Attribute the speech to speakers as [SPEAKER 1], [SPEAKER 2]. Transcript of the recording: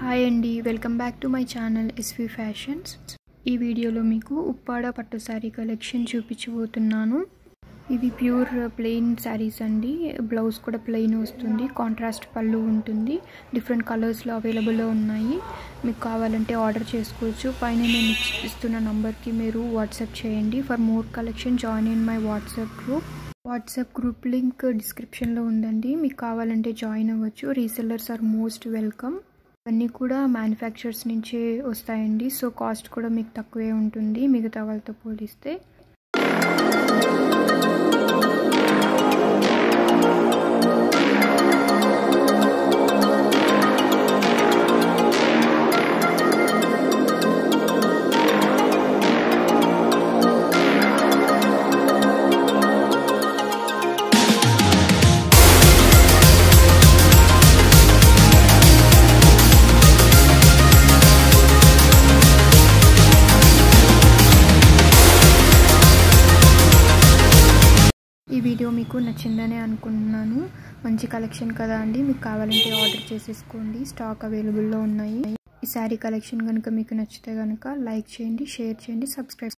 [SPEAKER 1] hi అండి welcome back to my channel S V fashions ఈ వీడియోలో మీకు ఉప్పాడ పట్టు శారీ కలెక్షన్ చూపించబోతున్నాను ఇవి ప్యూర్ ప్లెయిన్ శారీస్ అండి బ్లౌజ్ కూడా ప్లెయిన్ వస్తుంది కాంట్రాస్ట్ పళ్ళు ఉంటుంది డిఫరెంట్ కలర్స్లో అవైలబుల్లో ఉన్నాయి మీకు కావాలంటే ఆర్డర్ చేసుకోవచ్చు పైన నేను ఇచ్- ఇస్తున్న నంబర్కి మీరు వాట్సాప్ చేయండి for more collection join in my WhatsApp group WhatsApp group link డిస్క్రిప్షన్లో ఉందండి మీకు కావాలంటే జాయిన్ అవ్వచ్చు రీసెల్లర్స్ ఆర్ మోస్ట్ వెల్కమ్ ఇవన్నీ కూడా మ్యానుఫ్యాక్చర్స్ నుంచే వస్తాయండి సో కాస్ట్ కూడా మీకు తక్కువే ఉంటుంది మిగతా వాళ్ళతో పోలిస్తే ఈ వీడియో మీకు నచ్చిందనే అనుకుంటున్నాను మంచి కలెక్షన్ కదా అండి మీకు కావాలంటే ఆర్డర్ చేసేసుకోండి స్టాక్ అవైలబుల్లో ఉన్నాయి ఈ శారీ కలెక్షన్ కనుక మీకు నచ్చితే కనుక లైక్ చేయండి షేర్ చేయండి సబ్స్క్రైబ్